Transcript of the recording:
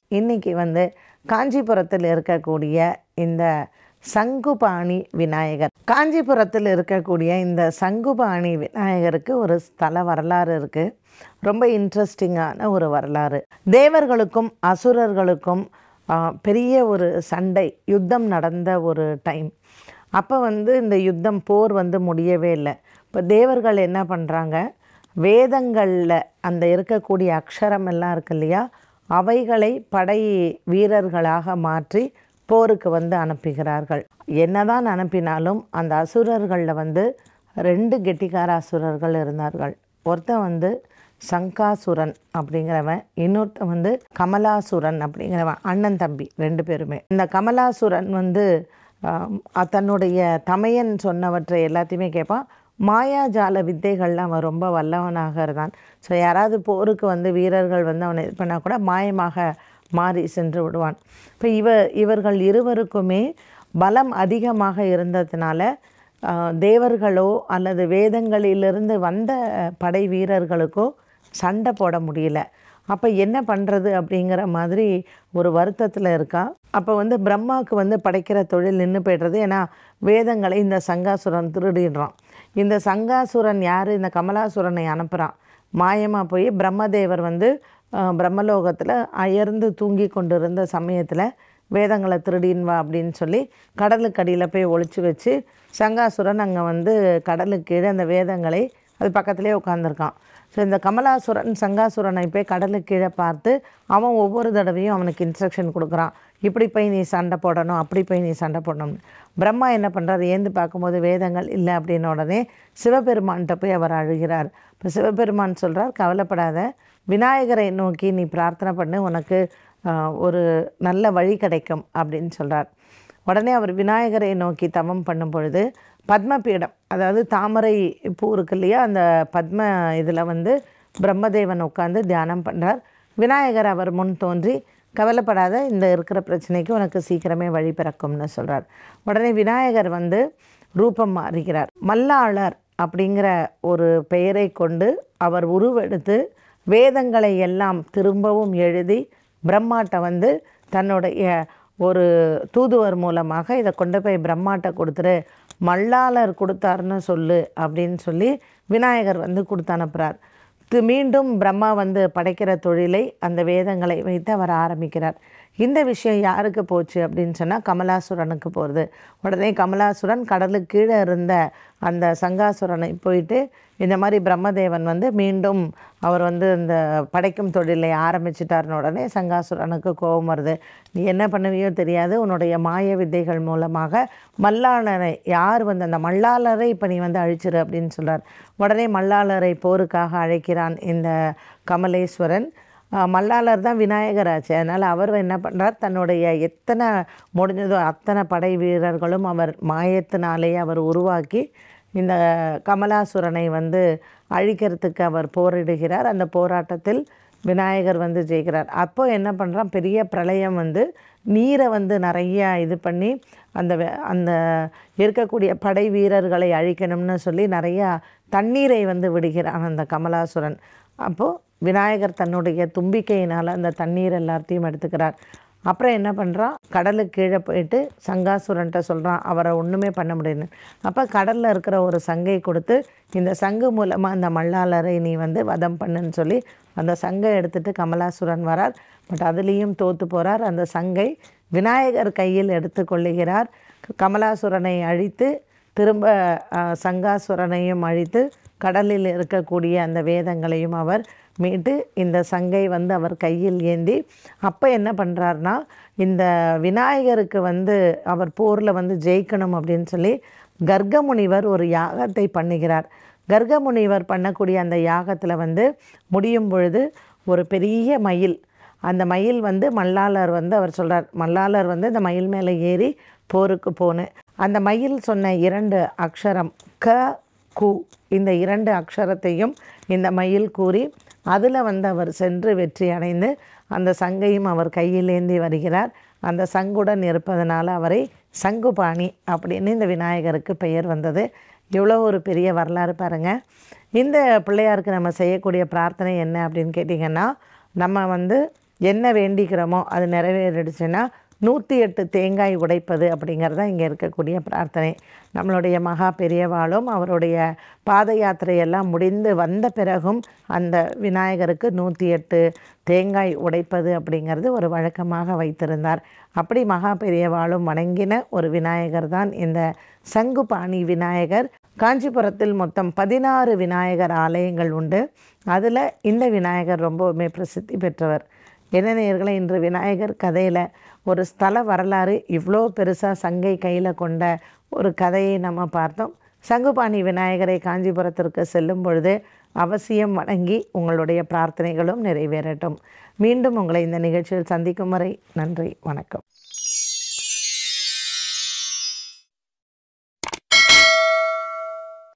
இன்னைக்கு வந்து காஞ்சிபுரத்தில் இருக்கக்கூடிய இந்த சங்குபாணி விநாயகர் காஞ்சிபுரத்தில் இருக்கக்கூடிய இந்த சங்குபாணி விநாயகருக்கு ஒரு ஸ்தல வரலாறு இருக்குது ரொம்ப இன்ட்ரெஸ்டிங்கான ஒரு வரலாறு தேவர்களுக்கும் அசுரர்களுக்கும் ஆ, பெரிய ஒரு சண்டை யுத்தம் நடந்த ஒரு டைம் அப்போ வந்து இந்த யுத்தம் போர் வந்து முடியவே இல்லை இப்போ தேவர்கள் என்ன பண்ணுறாங்க வேதங்களில் அந்த இருக்கக்கூடிய அக்ஷரம் எல்லாம் இருக்கு இல்லையா அவைகளை படை வீரர்களாக மாற்றி போருக்கு வந்து அனுப்புகிறார்கள் என்னதான் அனுப்பினாலும் அந்த அசுரர்களில் வந்து ரெண்டு கெட்டிக்கார அசுரர்கள் இருந்தார்கள் ஒருத்தன் வந்து சங்காசுரன் அப்படிங்கிறவன் இன்னொருத்தன் வந்து கமலாசுரன் அப்படிங்கிறவன் அண்ணன் தம்பி ரெண்டு பேருமே இந்த கமலாசுரன் வந்து ஆம், தன்னுடைய தமையன் சொன்னவற்றை எல்லாத்தையுமே கேட்பான் மாயாஜால வித்தைகள்லாம் அவன் ரொம்ப வல்லவனாக இருந்தான் ஸோ யாராவது போருக்கு வந்து வீரர்கள் வந்து அவனை இது பண்ணால் கூட மாயமாக மாறி சென்று விடுவான் இப்போ இவ இவர்கள் இருவருக்குமே பலம் அதிகமாக இருந்ததுனால ஆ, தேவர்களோ அல்லது வேதங்களிலிருந்து வந்த படை வீரர்களுக்கோ சண்டை போட முடியல அப்போ என்ன பண்ணுறது அப்படிங்கிற மாதிரி ஒரு வருத்தத்தில் இருக்கா அப்போ வந்து பிரம்மாவுக்கு வந்து படைக்கிற தொழில் நின்று போய்டுறது ஏன்னா வேதங்களை இந்த சங்காசுரன் திருடிடுறான் இந்த சங்காசுரன் யார் இந்த கமலாசுரனை அனுப்புகிறான் மாயமாக போய் பிரம்மதேவர் வந்து அஹ், பிரம்மலோகத்தில் அயர்ந்து தூங்கி கொண்டிருந்த சமயத்தில் வேதங்களை திருடின் வா அப்படின்னு சொல்லி கடலுக்கு அடியில் போய் ஒளிச்சு வச்சு சங்காசுரன் அங்கே வந்து கடலுக்கு கீழே அந்த வேதங்களை அது பக்கத்துலேயே உட்காந்துருக்கான் ஸோ இந்த கமலாசுரன் சங்காசுரனை போய் கடலுக்கு கீழே பார்த்து அவன் ஒவ்வொரு தடவையும் அவனுக்கு இன்ஸ்ட்ரக்ஷன் கொடுக்குறான் இப்படி போய் நீ சண்டை போடணும் அப்படி போய் நீ சண்டை போடணும்னு பிரம்மா என்ன பண்ணுறாரு ஏந்து பார்க்கும்போது வேதங்கள் இல்லை அப்படின்ன உடனே சிவபெருமான்கிட்ட போய் அவர் அழுகிறார் இப்போ சிவபெருமான் சொல்கிறார் கவலைப்படாத விநாயகரை நோக்கி நீ பிரார்த்தனை பண்ணு உனக்கு ஆஹ், ஒரு நல்ல வழி கிடைக்கும் அப்படின்னு சொல்கிறார் உடனே அவர் விநாயகரை நோக்கி தவம் பண்ணும் பொழுது பத்மபீடம் அதாவது தாமரை பூ இருக்கு இல்லையா அந்த பத்ம இதில் வந்து பிரம்மதேவன் உட்கார்ந்து தியானம் பண்ணுறார் விநாயகர் அவர் முன் தோன்றி கவலைப்படாத இந்த இருக்கிற பிரச்சனைக்கு உனக்கு சீக்கிரமே வழி பிறக்கும்னு சொல்கிறார் உடனே விநாயகர் வந்து ரூபம் மாறுகிறார் மல்லாளர் அப்படிங்கிற ஒரு பெயரை கொண்டு அவர் உருவெடுத்து வேதங்களை எல்லாம் திரும்பவும் எழுதி பிரம்மாட்ட வந்து தன்னுடைய ஒரு தூதுவர் மூலமாக இதை கொண்டு போய் பிரம்மாட்ட கொடுத்துரு மல்லாளர் கொடுத்தாருன்னு சொல்லு அப்படின்னு சொல்லி விநாயகர் வந்து கொடுத்து அனுப்புகிறார் தி- மீண்டும் பிரம்மா வந்து படைக்கிற தொழிலை அந்த வேதங்களை வைத்து அவர் ஆரம்பிக்கிறார் இந்த விஷயம் யாருக்கு போச்சு அப்படின்னு சொன்னால் கமலாசுரனுக்கு போகிறது உடனே கமலாசுரன் கடலுக்கு கீழே இருந்த அந்த சங்காசுரனை போயிட்டு இந்த மாதிரி பிரம்மதேவன் வந்து மீண்டும் அவர் வந்து இந்த படைக்கும் தொழிலை ஆரம்பிச்சிட்டாருன்னு உடனே சங்காசுரனுக்கு கோபம் வருது நீ என்ன பண்ணுவியோ தெரியாது உன்னுடைய மாய வித்தைகள் மூலமாக மல்லாளரை யார் வந்து அந்த மல்லாளரை இப்போ நீ வந்து அழிச்சிரு அப்படின்னு சொல்றார் உடனே மல்லாளரை போருக்காக அழைக்கிறான் இந்த கமலேஸ்வரன் ஆஹ் மல்லாளர் தான் விநாயகர் ஆச்சு அதனால் அவர் என்ன பண்ணுறார் தன்னுடைய எத்தனை முடிஞ்சதோ அத்தனை படை வீரர்களும் அவர் மாயத்தினாலேயே அவர் உருவாக்கி இந்த கமலாசுரனை வந்து அழிக்கிறதுக்கு அவர் போரிடுகிறார் அந்த போராட்டத்தில் விநாயகர் வந்து ஜெயிக்கிறார் அப்போ என்ன பண்ணுறான் பெரிய பிரளயம் வந்து நீரை வந்து நிறைய இது பண்ணி அந்த வெ- அந்த இருக்கக்கூடிய படை வீரர்களை அழிக்கணும்னு சொல்லி நிறையா தண்ணீரை வந்து விடுகிறான் அந்த கமலாசுரன் அப்போது விநாயகர் தன்னுடைய தும்பிக்கையினால் அந்த தண்ணீர் எல்லாத்தையும் எடுத்துக்கிறார் அப்புறம் என்ன பண்ணுறான் கடலுக்கு கீழே போயிட்டு சங்காசுரன்ட்ட சொல்கிறான் அவரை ஒன்றுமே பண்ண முடியும்னு அப்போ கடலில் இருக்கிற ஒரு சங்கை கொடுத்து இந்த சங்கு மூலமாக அந்த மல்லாளரை நீ வந்து வதம் பண்ணுன்னு சொல்லி அந்த சங்கை எடுத்துட்டு கமலாசுரன் வரார் பட் அதுலேயும் தோத்து போகிறார் அந்த சங்கை விநாயகர் கையில் எடுத்து கொள்ளுகிறார் கமலாசுரனை அழித்து திரும்ப அஹ், சங்காசுரனையும் அழித்து கடலில் இருக்கக்கூடிய அந்த வேதங்களையும் அவர் மீட்டு இந்த சங்கை வந்து அவர் கையில் ஏந்தி அப்போ என்ன பண்ணுறாருனா இந்த விநாயகருக்கு வந்து அவர் போரில் வந்து ஜெயிக்கணும் அப்படின்னு சொல்லி கர்க்கமுனிவர் ஒரு யாகத்தை பண்ணுகிறார் கர்க்கமுனிவர் பண்ணக்கூடிய அந்த யாகத்தில் வந்து முடியும் பொழுது ஒரு பெரிய மயில் அந்த மயில் வந்து மல்லாளர் வந்து அவர் சொல்றார் மல்லாளர் வந்து அந்த மயில் மேலே ஏறி போருக்கு போனேன் அந்த மயில் சொன்ன இரண்டு அக்ஷரம் க கு இந்த இரண்டு அக்ஷரத்தையும் இந்த மயில் கூறி அதில் வந்து அவர் சென்று வெற்றி அடைந்து அந்த சங்கையும் அவர் கையில் ஏந்தி வருகிறார் அந்த சங்குடன் இருப்பதனால அவரை சங்குபாணி அப்படின்னு இந்த விநாயகருக்கு பெயர் வந்தது இவ்வளோ ஒரு பெரிய வரலாறு பாருங்கள் இந்த பிள்ளையாருக்கு நம்ம செய்யக்கூடிய பிரார்த்தனை என்ன அப்படின்னு கேட்டிங்கன்னா நம்ம வந்து என்ன வேண்டிக்கிறோமோ அது நிறைவேறிடுச்சுன்னா நூற்றி எட்டு தேங்காய் உடைப்பது அப்படிங்கிறது தான் இங்கே இருக்கக்கூடிய பிரார்த்தனை நம்மளுடைய மகா பெரியவாளும் அவருடைய பாத யாத்திரையெல்லாம் முடிந்து வந்த பிறகும் அந்த விநாயகருக்கு நூற்றி எட்டு தேங்காய் உடைப்பது அப்படிங்கிறது ஒரு வழக்கமாக வைத்திருந்தார் அப்படி மகா பெரியவாளும் வணங்கின ஒரு விநாயகர் தான் இந்த சங்குபாணி விநாயகர் காஞ்சிபுரத்தில் மொத்தம் பதினாறு விநாயகர் ஆலயங்கள் உண்டு அதில் இந்த விநாயகர் ரொம்பவுமே பிரசித்தி பெற்றவர் என்ன நேயர்களே இன்று விநாயகர் கதையில் ஒரு ஸ்தல வரலாறு இவ்வளோ பெருசாக சங்கை கையில் கொண்ட ஒரு கதையை நம்ம பார்த்தோம் சங்குபாணி விநாயகரை காஞ்சிபுரத்திற்கு செல்லும் பொழுது அவசியம் வணங்கி உங்களுடைய பிரார்த்தனைகளும் நிறைவேறட்டும் மீண்டும் உங்களை இந்த நிகழ்ச்சியில் சந்திக்கும் வரை நன்றி வணக்கம்